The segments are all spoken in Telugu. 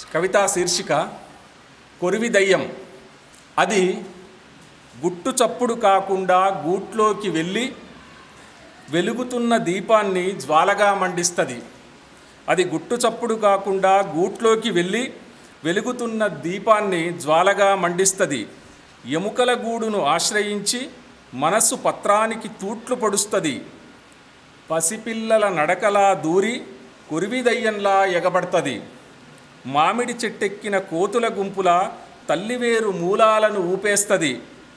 కవితా శీర్షిక కొరివి దయ్యం అది గుట్టు చప్పుడు కాకుండా గూట్లోకి వెళ్ళి వెలుగుతున్న దీపాన్ని జ్వాలగా మండిస్తుంది అది గుట్టు చప్పుడు కాకుండా గూట్లోకి వెళ్ళి వెలుగుతున్న దీపాన్ని జ్వాలగా మండిస్తుంది ఎముకల గూడును ఆశ్రయించి మనస్సు పత్రానికి తూట్లు పొడుస్తుంది పసిపిల్లల నడకలా దూరి కురివిదయ్యంలా ఎగబడుతుంది మామిడి చెట్టెక్కిన కోతుల గుంపుల తల్లివేరు మూలాలను ఊపేస్తుంది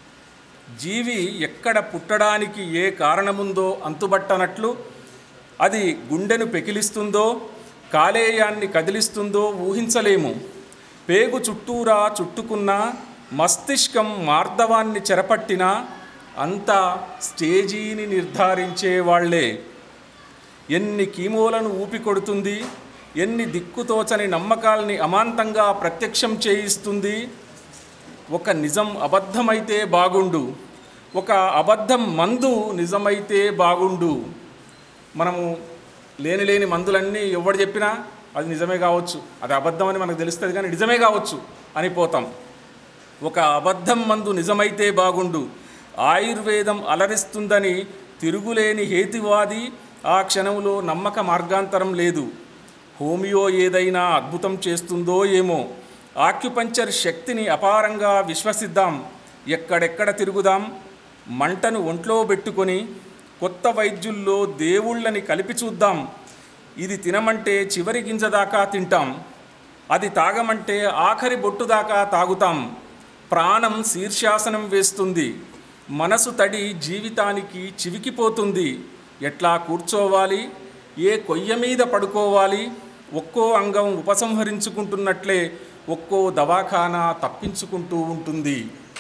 జీవి ఎక్కడ పుట్టడానికి ఏ కారణముందో అంతుబట్టనట్లు అది గుండెను పెకిలిస్తుందో కాలేయాన్ని కదిలిస్తుందో ఊహించలేము పేగు చుట్టూరా చుట్టుకున్న మస్తిష్కం మార్దవాన్ని చెరపట్టినా అంతా స్టేజీని నిర్ధారించే వాళ్లే ఎన్ని కీమోలను ఊపికొడుతుంది ఎన్ని దిక్కుతోచని నమ్మకాల్ని అమాంతంగా ప్రత్యక్షం చేయిస్తుంది ఒక నిజం అబద్ధమైతే బాగుండు ఒక అబద్ధం మందు నిజమైతే బాగుండు మనము లేని లేని మందులన్నీ ఎవడు చెప్పినా అది నిజమే కావచ్చు అది అబద్ధం అని మనకు తెలుస్తుంది కానీ నిజమే కావచ్చు అని పోతాం ఒక అబద్ధం మందు నిజమైతే బాగుండు ఆయుర్వేదం అలరిస్తుందని తిరుగులేని హేతువాది ఆ క్షణంలో నమ్మక మార్గాంతరం లేదు హోమియో ఏదైనా అద్భుతం చేస్తుందో ఏమో ఆక్యుపంచర్ శక్తిని అపారంగా విశ్వసిద్దాం ఎక్కడెక్కడ తిరుగుదాం మంటను ఒంట్లో పెట్టుకొని కొత్త వైద్యుల్లో దేవుళ్ళని కలిపి చూద్దాం ఇది తినమంటే చివరి గింజ దాకా తింటాం అది తాగమంటే ఆఖరి బొట్టు దాకా తాగుతాం ప్రాణం శీర్షాసనం వేస్తుంది మనసు తడి జీవితానికి చివికిపోతుంది ఎట్లా కూర్చోవాలి ఏ కొయ్య మీద పడుకోవాలి ఒక్కో అంగం ఉపసంహరించుకుంటున్నట్లే ఒక్కో దవాఖానా తప్పించుకుంటూ ఉంటుంది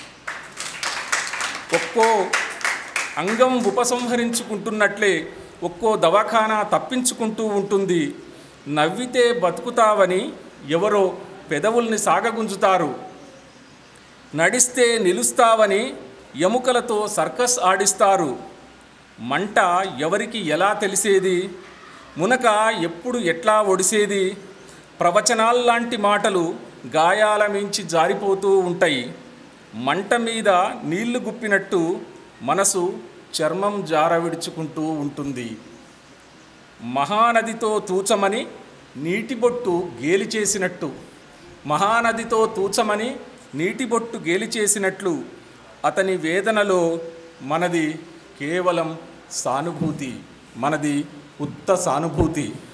ఒక్కో అంగం ఉపసంహరించుకుంటున్నట్లే ఒక్కో దవాఖానా తప్పించుకుంటూ ఉంటుంది నవ్వితే బతుకుతావని ఎవరో పెదవుల్ని సాగగుంజుతారు నడిస్తే నిలుస్తావని ఎముకలతో సర్కస్ ఆడిస్తారు మంట ఎవరికి ఎలా తెలిసేది మునక ఎప్పుడు ఎట్లా ఒడిసేది ప్రవచనాల్లాంటి మాటలు గాయాల మించి జారిపోతూ ఉంటాయి మంట మీద నీళ్లు గుప్పినట్టు మనసు చర్మం జారవిడుచుకుంటూ ఉంటుంది మహానదితో తూచమని నీటిబొట్టు గేలి చేసినట్టు మహానదితో తూచమని నీటిబొట్టు గేలి చేసినట్లు అతని వేదనలో మనది కేవలం సానుభూతి మనది ఉత్త సానుభూతి